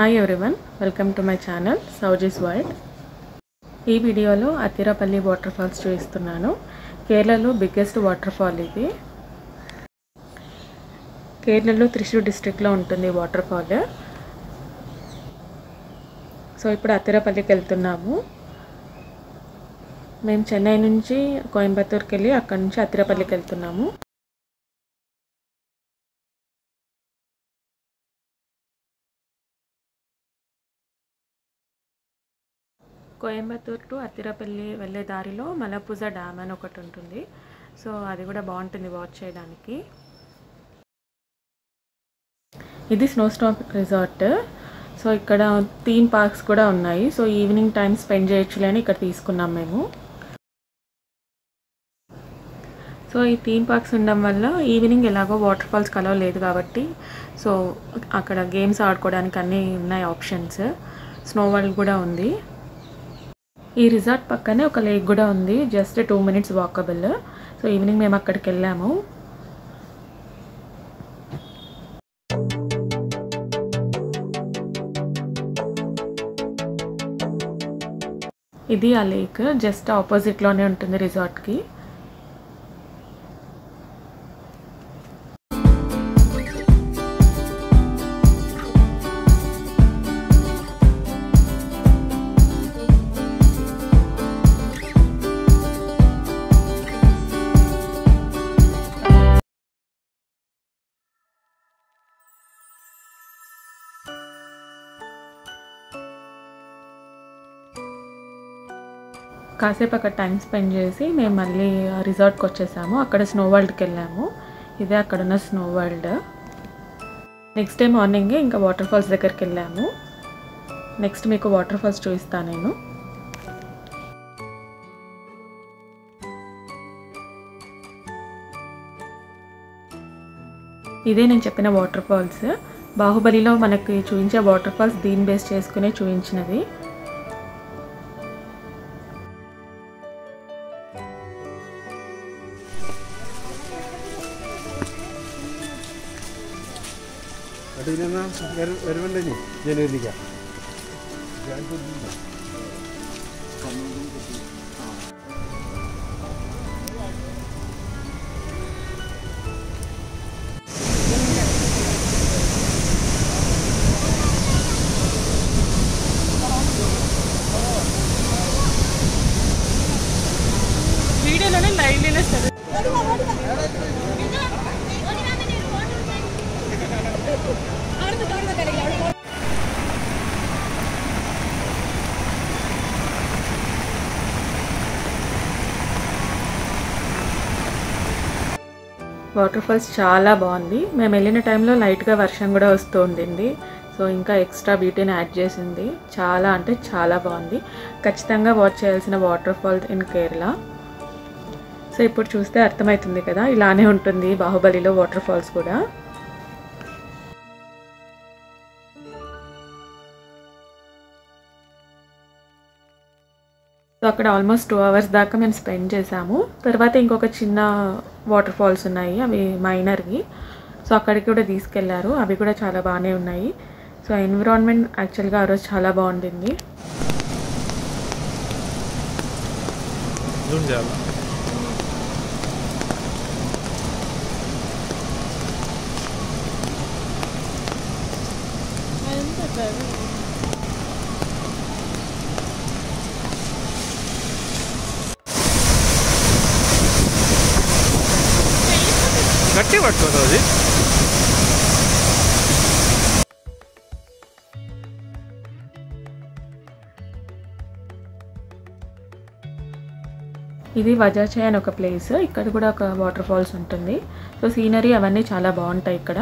Hi everyone welcome to my channel Souji's world ఈ వీడియోలో అతిరపల్లి water falls చూపిస్తున్నాను కేరళలో బిగ్గెస్ట్ వాటర్ ఫాల్ ఇది కేరళలో త్రిశూర్ డిస్ట్రిక్ట్లో ఉంటుంది వాటర్ ఫాల్ సో ఇప్పుడు అతిరపల్లికి వెళ్తున్నాము మేము చెన్నై నుంచి కోయంబత్తూర్కి వెళ్ళి అక్కడి నుంచి అతిరపల్లికి వెళ్తున్నాము కోయంబత్తూర్ టు అతిరపల్లి వెళ్ళే దారిలో మలపూజ డ్యామ్ అని ఒకటి ఉంటుంది సో అది కూడా బాగుంటుంది వాచ్ చేయడానికి ఇది స్నో స్టాప్ రిసార్ట్ సో ఇక్కడ థీమ్ పార్క్స్ కూడా ఉన్నాయి సో ఈవినింగ్ టైం స్పెండ్ చేయొచ్చులే అని ఇక్కడ తీసుకున్నాం మేము సో ఈ థీమ్ పార్క్స్ ఉండడం వల్ల ఈవినింగ్ ఎలాగో వాటర్ ఫాల్స్ కలవ లేదు కాబట్టి సో అక్కడ గేమ్స్ ఆడుకోవడానికి అన్నీ ఉన్నాయి ఆప్షన్స్ స్నో వరల్డ్ కూడా ఉంది ఈ రిసార్ట్ పక్కనే ఒక లేక్ కూడా ఉంది just two minutes walkable so evening మేము అక్కడికి వెళ్ళాము ఇది ఆ లేక్ జస్ట్ ఆపోజిట్లోనే ఉంటుంది రిసార్ట్కి కాసేపు అక్కడ టైం స్పెండ్ చేసి మేము మళ్ళీ రిసార్ట్కి వచ్చేసాము అక్కడ స్నో వరల్డ్కి వెళ్ళాము ఇదే అక్కడ ఉన్న స్నో వరల్డ్ నెక్స్ట్ డే మార్నింగే ఇంకా వాటర్ ఫాల్స్ దగ్గరికి వెళ్ళాము నెక్స్ట్ మీకు వాటర్ ఫాల్స్ చూపిస్తాను నేను ఇదే నేను చెప్పిన వాటర్ ఫాల్స్ బాహుబలిలో మనకి చూపించే వాటర్ ఫాల్స్ దీని బేస్ చేసుకునే చూపించినది അടിയിലെന്നാ വരുന്നുണ്ട് ഇനി ജനുവരിക്ക వీడియోలోనే లైవ్లీనే సరే వాటర్ ఫాల్స్ చాలా బాగుంది మేము వెళ్ళిన టైంలో లైట్గా వర్షం కూడా వస్తూ ఉండింది సో ఇంకా ఎక్స్ట్రా బ్యూటీని యాడ్ చేసింది చాలా అంటే చాలా బాగుంది ఖచ్చితంగా వాచ్ చేయాల్సిన water fall in Kerala so ఇప్పుడు చూస్తే అర్థమవుతుంది కదా ఇలానే ఉంటుంది బాహుబలిలో వాటర్ ఫాల్స్ కూడా సో అక్కడ ఆల్మోస్ట్ టూ అవర్స్ దాకా మేము స్పెండ్ చేసాము తర్వాత ఇంకొక చిన్న వాటర్ ఫాల్స్ ఉన్నాయి అవి మైనర్వి సో అక్కడికి కూడా తీసుకెళ్లారు అవి కూడా చాలా బాగానే ఉన్నాయి సో ఎన్విరాన్మెంట్ యాక్చువల్గా ఆ రోజు చాలా బాగుండింది జూమ్ చేయాలి గట్టి పట్టుకోదు అది ఇది వజాచే అని ఒక ప్లేస్ ఇక్కడ కూడా ఒక వాటర్ ఫాల్స్ ఉంటుంది సో సీనరీ అవన్నీ చాలా బాగుంటాయి ఇక్కడ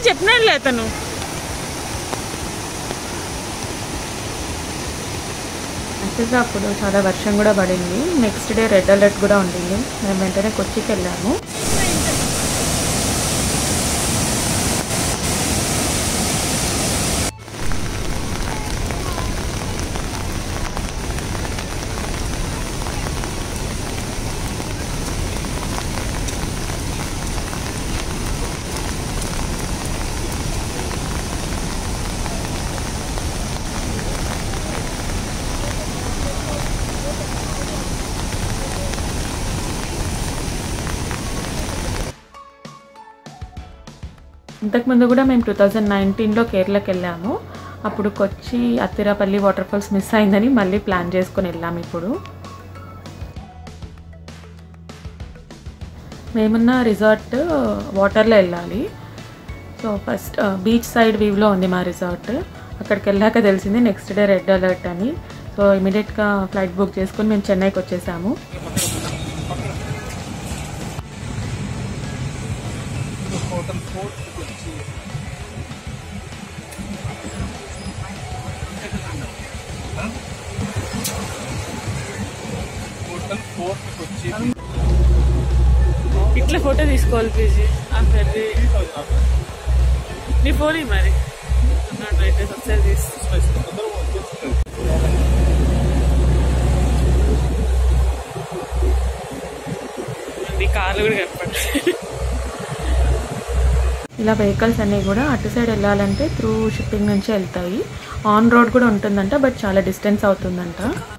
చెప్పినాడులే అతను యాక్చువల్గా అప్పుడు చాలా వర్షం కూడా పడింది నెక్స్ట్ డే రెడ్ అలర్ట్ కూడా ఉండింది మేము వెంటనే కొచ్చికి వెళ్ళాము ఇంతకుముందు కూడా మేము టూ థౌజండ్ నైన్టీన్లో కేరళకి వెళ్ళాము అప్పుడు Kochi Athirappilly water falls miss అయిందని మళ్ళీ ప్లాన్ చేసుకొని వెళ్ళాము ఇప్పుడు మేమున్న రిసార్ట్ వాటర్లో వెళ్ళాలి సో ఫస్ట్ బీచ్ సైడ్ వ్యూలో ఉంది మా రిసార్ట్ అక్కడికి వెళ్ళాక తెలిసింది నెక్స్ట్ డే రెడ్ అలర్ట్ అని సో ఇమీడియట్గా ఫ్లైట్ బుక్ చేసుకొని మేము చెన్నైకి వచ్చేసాము ఇట్లా ఫోటో తీసుకోవాలి పీజీ అది నీ ఫోన్ ఇయ్యి మరి అన్నాడు అయితే ఒకసారి తీసి నీ కార్లు కూడా కనపడతాయి ఇలా వెహికల్స్ అన్నీ కూడా అటు సైడ్ వెళ్ళాలంటే త్రూ షిప్పింగ్ నుంచి వెళ్తాయి ఆన్ రోడ్ కూడా ఉంటుందంట బట్ చాలా డిస్టెన్స్ అవుతుందంట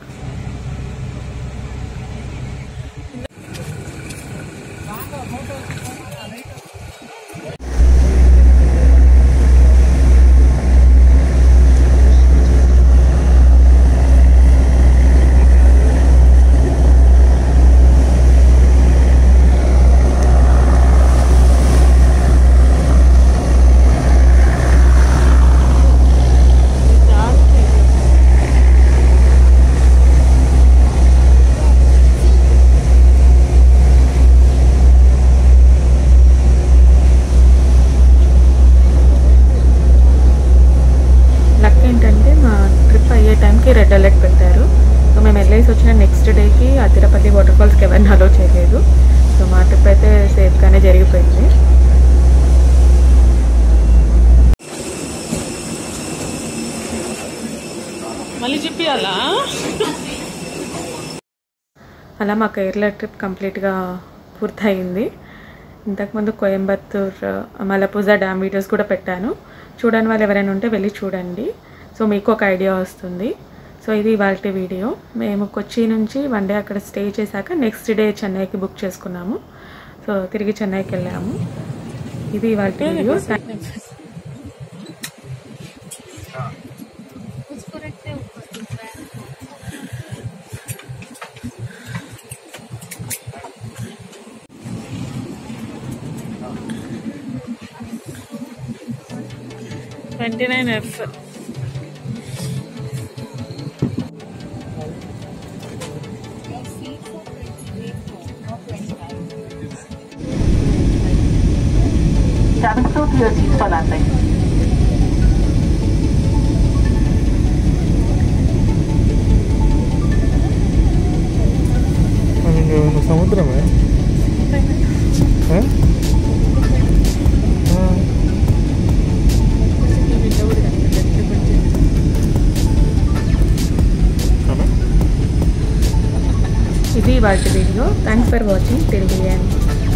లక్ ఏంటంటే మా ట్రిప్ అయ్యే టైంకి రెడ్ అలర్ట్ పెట్టారు సో మేము వెళ్ళేసి వచ్చిన నెక్స్ట్ డేకి ఆ తిరుపతి వాటర్ ఫాల్స్కి ఎవరిని అలో చేయలేదు సో మా ట్రిప్ అయితే సేఫ్గానే జరిగిపోయింది మళ్ళీ చెప్పియాలా అలా మా కేరళ ట్రిప్ కంప్లీట్గా పూర్తయింది ఇంతకుముందు కోయంబత్తూర్ మలపూజా డ్యామ్ వీడియోస్ కూడా పెట్టాను చూడని వాళ్ళు ఎవరైనా ఉంటే వెళ్ళి చూడండి సో మీకు ఒక ఐడియా వస్తుంది సో ఇది ఇవాళ వీడియో మేము కొచ్చి నుంచి వన్ డే అక్కడ స్టే చేశాక నెక్స్ట్ డే చెన్నైకి బుక్ చేసుకున్నాము సో తిరిగి చెన్నైకి వెళ్ళాము ఇది ఇవాళ video twenty nine F Seven still clear seats for landing. సముద్రమే ఇది ఇవాళ video thanks for watching till the end